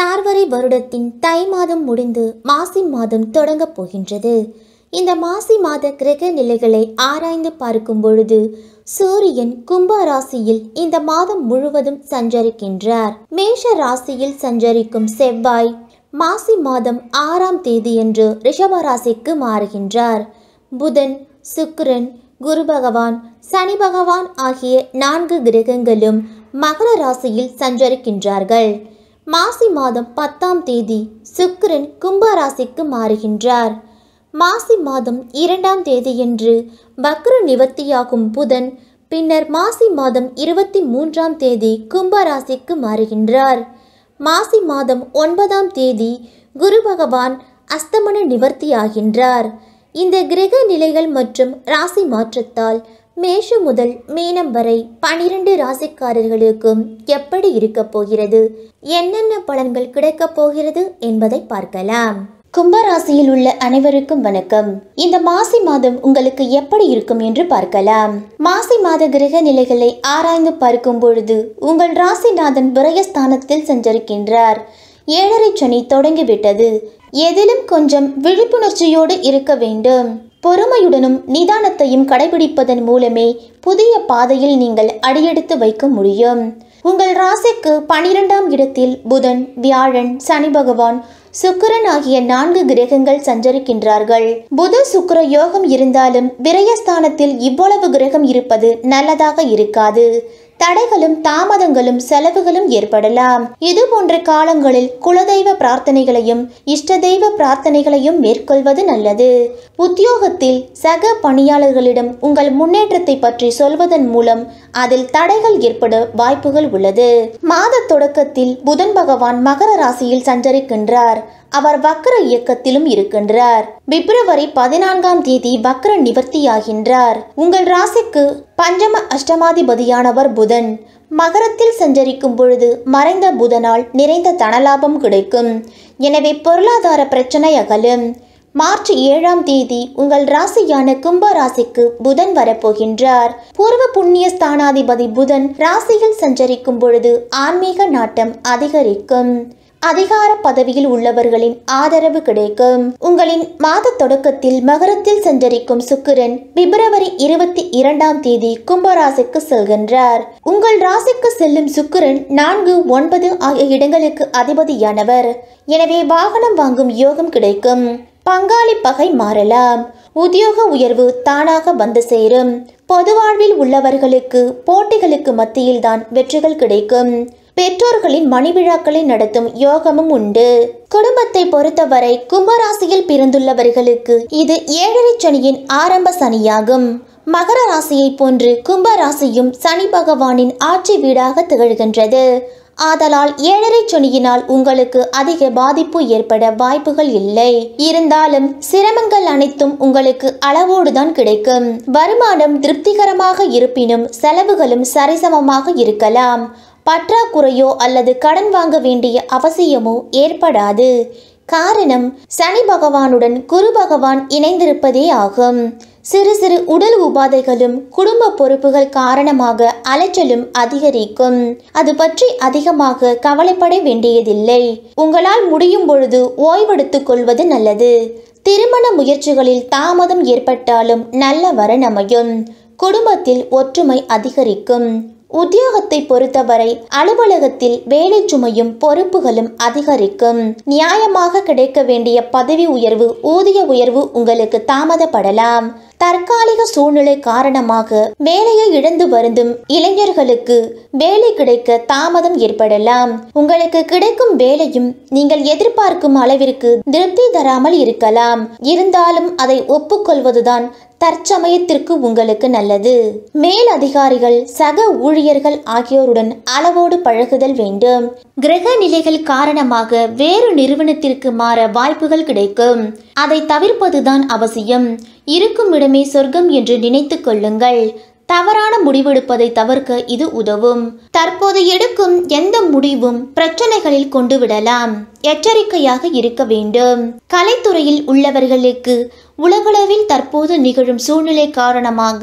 சார்வரி வருடத்தின் தை மாதம் முடிந்து மாசி மாதம் தொடங்கப் போகின்றது இந்த மாசி மாத கிரக நிலைகளை ஆராய்ந்து பார்க்கும் பொழுது சூரியன் கும்ப ராசியில் இந்த மாதம் முழுவதும் சஞ்சரிக்கின்றார் மேஷ ராசியில் சஞ்சரிக்கும் செவ்வாய் மாசி மாதம் ஆறாம் தேதியன்று ரிஷப ராசிக்கு மாறுகின்றார் புதன் சுக்கிரன் குரு பகவான் சனி பகவான் ஆகிய நான்கு கிரகங்களும் மகர ராசியில் சஞ்சரிக்கின்றார்கள் மாசி மாதம் பத்தாம் தேதி சுக்கிரன் கும்ப ராசிக்கு மாறுகின்றார் மாசி மாதம் இரண்டாம் தேதியன்று வக்ர நிவர்த்தியாகும் புதன் பின்னர் மாசி மாதம் இருபத்தி மூன்றாம் தேதி கும்ப ராசிக்கு மாறுகின்றார் மாசி மாதம் ஒன்பதாம் தேதி குரு பகவான் அஸ்தமன நிவர்த்தியாகின்றார் இந்த கிரக நிலைகள் மற்றும் ராசி மாற்றத்தால் மேஷம் முதல் மீனம் வரை பனிரெண்டு ராசிக்காரர்களுக்கும் எப்படி இருக்கப் போகிறது என்னென்ன பலன்கள் கிடைக்கப் போகிறது என்பதை பார்க்கலாம் கும்பராசியில் உள்ள அனைவருக்கும் வணக்கம் இந்த மாசி மாதம் உங்களுக்கு எப்படி இருக்கும் என்று பார்க்கலாம் மாசி மாத கிரக நிலைகளை ஆராய்ந்து பார்க்கும் பொழுது உங்கள் ராசிநாதன் விரயஸ்தானத்தில் சஞ்சரிக்கின்றார் ஏழரை சனி தொடங்கிவிட்டது எதிலும் கொஞ்சம் விழிப்புணர்ச்சியோடு இருக்க வேண்டும் பொறுமையுடனும் நிதானத்தையும் கடைபிடிப்பதன் மூலமே புதிய பாதையில் நீங்கள் அடியெடுத்து வைக்க முடியும் உங்கள் ராசிக்கு பனிரெண்டாம் இடத்தில் புதன் வியாழன் சனி பகவான் சுக்கிரன் ஆகிய நான்கு கிரகங்கள் சஞ்சரிக்கின்றார்கள் புத சுக்கிர யோகம் இருந்தாலும் விரயஸ்தானத்தில் இவ்வளவு கிரகம் இருப்பது நல்லதாக இருக்காது தடைகளும் தாமதங்களும் செலவுகளும் ஏற்படலாம் இது போன்ற காலங்களில் குலதெய்வ பிரார்த்தனைகளையும் இஷ்ட தெய்வ பிரார்த்தனைகளையும் மேற்கொள்வது நல்லது உத்தியோகத்தில் சக பணியாளர்களிடம் உங்கள் முன்னேற்றத்தை பற்றி சொல்வதன் மூலம் அதில் தடைகள் ஏற்பட வாய்ப்புகள் உள்ளது மாத தொடக்கத்தில் புதன் பகவான் மகர ராசியில் சஞ்சரிக்கின்றார் அவர் வக்ர இயக்கத்திலும் இருக்கின்றார் பிப்ரவரி பதினான்காம் தேதி வக்ர நிவர்த்தியாகின்றார் உங்கள் ராசிக்கு பஞ்சம அஷ்டமாதிபதியானவர் புதன் மகரத்தில் சஞ்சரிக்கும் பொழுது மறைந்த புதனால் நிறைந்த தனலாபம் கிடைக்கும் எனவே பொருளாதார பிரச்சனை அகலும் மார்ச் ஏழாம் தேதி உங்கள் ராசியான கும்ப ராசிக்கு புதன் வரப்போகின்றார் பூர்வ புண்ணிய ஸ்தானாதிபதி புதன் ராசியில் சஞ்சரிக்கும் பொழுது ஆன்மீக நாட்டம் அதிகரிக்கும் அதிகார பதவியில் உள்ளவர்களின் ஆதரவு கிடைக்கும் உங்களின் மாத தொடக்கத்தில் மகரத்தில் சஞ்சரிக்கும் சுக்கிரன் பிப்ரவரி இருபத்தி இரண்டாம் தேதி கும்பராசிக்கு செல்கின்றார் உங்கள் ராசிக்கு செல்லும் சுக்கிரன் நான்கு ஒன்பது ஆகிய இடங்களுக்கு அதிபதியானவர் எனவே வாகனம் வாங்கும் யோகம் கிடைக்கும் பங்காளி பகை மாறலாம் உத்தியோக உயர்வு தானாக வந்து சேரும் பொது வாழ்வில் உள்ளவர்களுக்கு போட்டிகளுக்கு மத்தியில்தான் வெற்றிகள் கிடைக்கும் பெற்றோர்களின் மணிவிழாக்களை நடத்தும் யோகமும் உண்டு குடும்பத்தை பொறுத்தவரை கும்பராசியில் பிறந்துள்ளவர்களுக்கு இது ஏழரை சனியின் ஆரம்ப சனியாகும் மகர ராசியை போன்று கும்ப ராசியும் சனி பகவானின் ஆட்சி வீடாக திகழ்கின்றது ஆதலால் ஏழரை சனியினால் உங்களுக்கு அதிக பாதிப்பு ஏற்பட வாய்ப்புகள் இல்லை இருந்தாலும் சிரமங்கள் அனைத்தும் உங்களுக்கு அளவோடுதான் கிடைக்கும் வருமானம் திருப்திகரமாக இருப்பினும் செலவுகளும் சரிசமமாக இருக்கலாம் பற்றாக்குறையோ அல்லது கடன் வாங்க வேண்டிய அவசியமோ ஏற்படாது காரணம் சனி பகவானுடன் குரு பகவான் இணைந்திருப்பதே ஆகும் சிறு சிறு உடல் உபாதைகளும் குடும்ப பொறுப்புகள் காரணமாக அலைச்சலும் அதிகரிக்கும் அது பற்றி அதிகமாக கவலைப்பட வேண்டியதில்லை உங்களால் முடியும் பொழுது ஓய்வெடுத்துக் கொள்வது நல்லது திருமண முயற்சிகளில் தாமதம் ஏற்பட்டாலும் நல்ல வரன் அமையும் குடும்பத்தில் ஒற்றுமை அதிகரிக்கும் உத்தியோகத்தை பொறுத்தவரை அலுவலகத்தில் வேலை சுமையும் பொறுப்புகளும் அதிகரிக்கும் நியாயமாக கிடைக்க வேண்டிய பதவி உயர்வு ஊதிய உயர்வு உங்களுக்கு தாமதப்படலாம் தற்காலிக சூழ்நிலை காரணமாக வேலையை இழந்து வருந்தும் இளைஞர்களுக்கு வேலை கிடைக்க தாமதம் ஏற்படலாம் உங்களுக்கு கிடைக்கும் வேலையும் நீங்கள் எதிர்பார்க்கும் அளவிற்கு திருப்தி தராமல் இருக்கலாம் இருந்தாலும் அதை ஒப்புக்கொள்வதுதான் தற்சமயத்திற்கு உங்களுக்கு நல்லது மேல் அதிகாரிகள் சக ஊழியர்கள் ஆகியோருடன் அளவோடு பழகுதல் வேண்டும் கிரக நிலைகள் காரணமாக வேறு நிறுவனத்திற்கு மாற வாய்ப்புகள் கிடைக்கும் அதை தவிர்ப்பதுதான் அவசியம் இருக்கும் இடமே சொர்க்கம் என்று நினைத்துக் கொள்ளுங்கள் தவறான முடிவெடுப்பதை தவிர்க்க இது உதவும் தற்போது எடுக்கும் எந்த முடிவும் பிரச்சனைகளில் கொண்டு விடலாம் எச்சரிக்கையாக இருக்க வேண்டும் கலைத்துறையில் உள்ளவர்களுக்கு உலகளவில் தற்போது நிகழும் சூழ்நிலை காரணமாக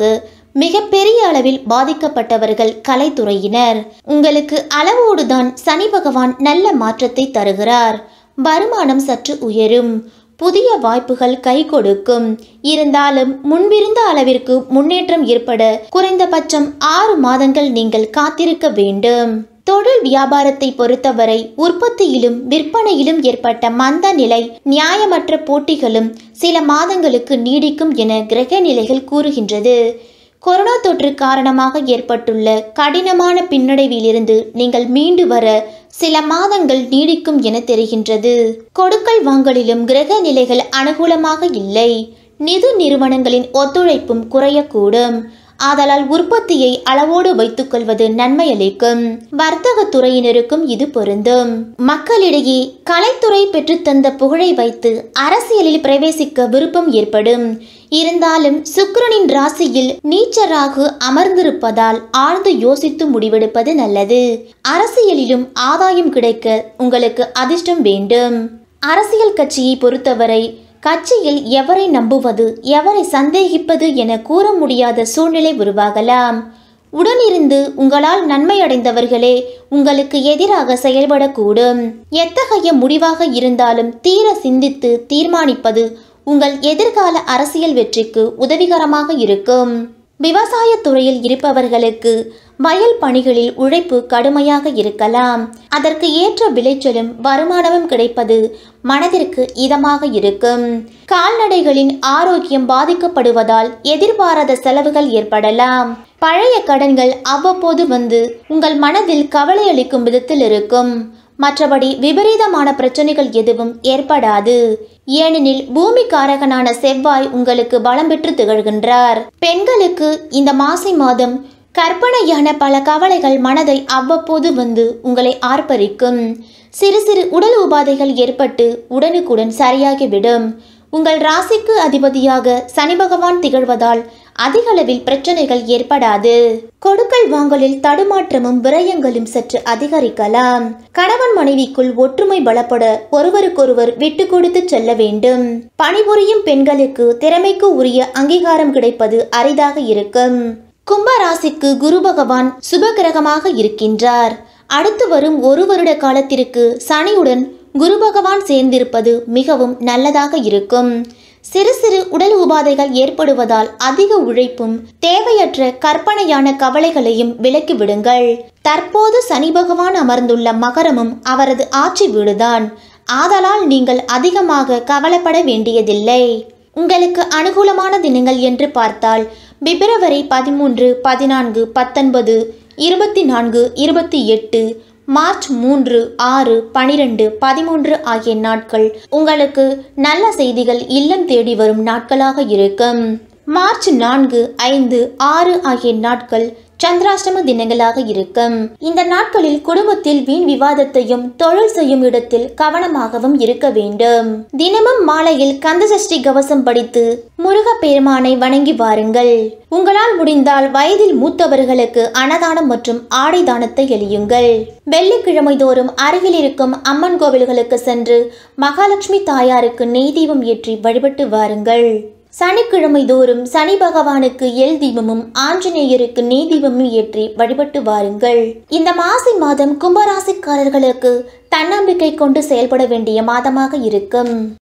மிகப்பெரிய அளவில் பாதிக்கப்பட்டவர்கள் கலைத்துறையினர் உங்களுக்கு அளவோடுதான் சனி பகவான் நல்ல மாற்றத்தை தருகிறார் வருமானம் சற்று உயரும் புதிய வாய்ப்புகள் கை கொடுக்கும் இருந்தாலும் முன்பிருந்த அளவிற்கு முன்னேற்றம் ஏற்பட குறைந்தபட்சம் ஆறு மாதங்கள் நீங்கள் காத்திருக்க வேண்டும் தொழில் வியாபாரத்தை பொறுத்தவரை உற்பத்தியிலும் விற்பனையிலும் ஏற்பட்ட மந்த நிலை நியாயமற்ற போட்டிகளும் சில மாதங்களுக்கு நீடிக்கும் என கிரக நிலைகள் கூறுகின்றது கொரோனா தொற்று காரணமாக ஏற்பட்டுள்ள கடினமான பின்னடைவிலிருந்து நீங்கள் மீண்டு வர சில மாதங்கள் நீடிக்கும் என தெரிகின்றது கொடுக்கல் வாங்கலிலும் கிரக நிலைகள் அனுகூலமாக இல்லை நிதி நிறுவனங்களின் ஒத்துழைப்பும் குறையக்கூடும் ஆதலால் உற்பத்தியை அளவோடு வைத்துக் கொள்வது நன்மை அளிக்கும் வர்த்தக துறையினருக்கும் இது பொருந்தும் மக்களிடையே கலைத்துறை பெற்றுத்தந்த புகழை வைத்து அரசியலில் பிரவேசிக்க விருப்பம் ஏற்படும் இருந்தாலும் சுக்கிரனின் ராசியில் நீச்சராகு அமர்ந்திருப்பதால் ஆழ்ந்து யோசித்து முடிவெடுப்பது நல்லது அரசியலிலும் ஆதாயம் கிடைக்க உங்களுக்கு அதிர்ஷ்டம் வேண்டும் அரசியல் கட்சியை பொறுத்தவரை கட்சியில் எவரை நம்புவது எவரை சந்தேகிப்பது என கூற முடியாத சூழ்நிலை உருவாகலாம் உடனிருந்து உங்களால் நன்மை அடைந்தவர்களே உங்களுக்கு எதிராக செயல்படக்கூடும் எத்தகைய முடிவாக இருந்தாலும் தீர சிந்தித்து தீர்மானிப்பது உங்கள் எதிர்கால அரசியல் வெற்றிக்கு உதவிகரமாக இருக்கும் விவசாய துறையில் இருப்பவர்களுக்கு வயல் பணிகளில் உழைப்பு கடுமையாக இருக்கலாம் அதற்கு ஏற்ற விளைச்சலும் வருமானமும் கிடைப்பது மனதிற்கு இதமாக இருக்கும் கால்நடைகளின் ஆரோக்கியம் பாதிக்கப்படுவதால் எதிர்பாராத செலவுகள் ஏற்படலாம் பழைய கடன்கள் அவ்வப்போது வந்து உங்கள் மனதில் கவலை அளிக்கும் விதத்தில் இருக்கும் மற்றபடி விபரீதமான பிரச்சனைகள் எதுவும் ஏற்படாது ஏனெனில் பூமிக்காரகனான செவ்வாய் உங்களுக்கு பலம் பெற்று திகழ்கின்றார் பெண்களுக்கு இந்த மாசி மாதம் கற்பனையான பல கவலைகள் மனதை அவ்வப்போது வந்து உங்களை ஆர்ப்பரிக்கும் சிறு சிறு உடல் உபாதைகள் ஏற்பட்டு உடனுக்குடன் சரியாகிவிடும் உங்கள் ராசிக்கு அதிபதியாக சனி பகவான் திகழ்வதால் அதிகளவில் பிரச்சனைகள் ஏற்படாது கொடுக்கல் வாங்கலில் தடுமாற்றமும் விரயங்களும் சற்று அதிகரிக்கலாம் கணவன் மனைவிக்குள் ஒற்றுமை பலப்பட ஒருவருக்கொருவர் விட்டு கொடுத்து செல்ல வேண்டும் பணிபுரியும் பெண்களுக்கு திறமைக்கு உரிய அங்கீகாரம் கிடைப்பது அரிதாக இருக்கும் கும்ப ராசிக்கு குரு பகவான் சுபகிரகமாக இருக்கின்றார் அடுத்து வரும் ஒரு வருட காலத்திற்கு சனியுடன் குரு பகவான் சேர்ந்திருப்பது மிகவும் நல்லதாக இருக்கும் சிறு சிறு உடல் உபாதைகள் ஏற்படுவதால் அதிக உழைப்பும் தேவையற்ற கற்பனையான கவலைகளையும் விலக்கி விடுங்கள் தற்போது சனி பகவான் அமர்ந்துள்ள மகரமும் அவரது ஆட்சி வீடுதான் ஆதலால் நீங்கள் அதிகமாக கவலைப்பட வேண்டியதில்லை உங்களுக்கு அனுகூலமான தினங்கள் என்று பார்த்தால் பிப்ரவரி பதிமூன்று பதினான்கு பத்தொன்பது இருபத்தி நான்கு இருபத்தி எட்டு மார்ச் மூன்று ஆறு பனிரெண்டு பதிமூன்று ஆகிய நாட்கள் உங்களுக்கு நல்ல செய்திகள் இல்லம் தேடி வரும் நாட்களாக இருக்கும் மார்ச் நான்கு ஐந்து ஆறு ஆகிய நாட்கள் சந்திராஷ்டம தினங்களாக இருக்கும் இந்த நாட்களில் குடும்பத்தில் வீண் விவாதத்தையும் தொழில் செய்யும் இடத்தில் கவனமாகவும் இருக்க வேண்டும் தினமும் மாலையில் கந்தசஷ்டி கவசம் படித்து முருகப்பெருமானை வணங்கி வாருங்கள் உங்களால் முடிந்தால் வயதில் மூத்தவர்களுக்கு அன்னதானம் மற்றும் ஆடை தானத்தை எளியுங்கள் வெள்ளிக்கிழமை தோறும் அருகில் இருக்கும் அம்மன் கோவில்களுக்கு சென்று மகாலட்சுமி தாயாருக்கு நெய் தீபம் ஏற்றி வழிபட்டு வாருங்கள் சனிக்கிழமை தோறும் சனி பகவானுக்கு எல் தீபமும் ஆஞ்சநேயருக்கு நெய் தீபமும் ஏற்றி வழிபட்டு வாருங்கள் இந்த மாசி மாதம் கும்பராசிக்காரர்களுக்கு தன்னம்பிக்கை கொண்டு செயல்பட வேண்டிய மாதமாக இருக்கும்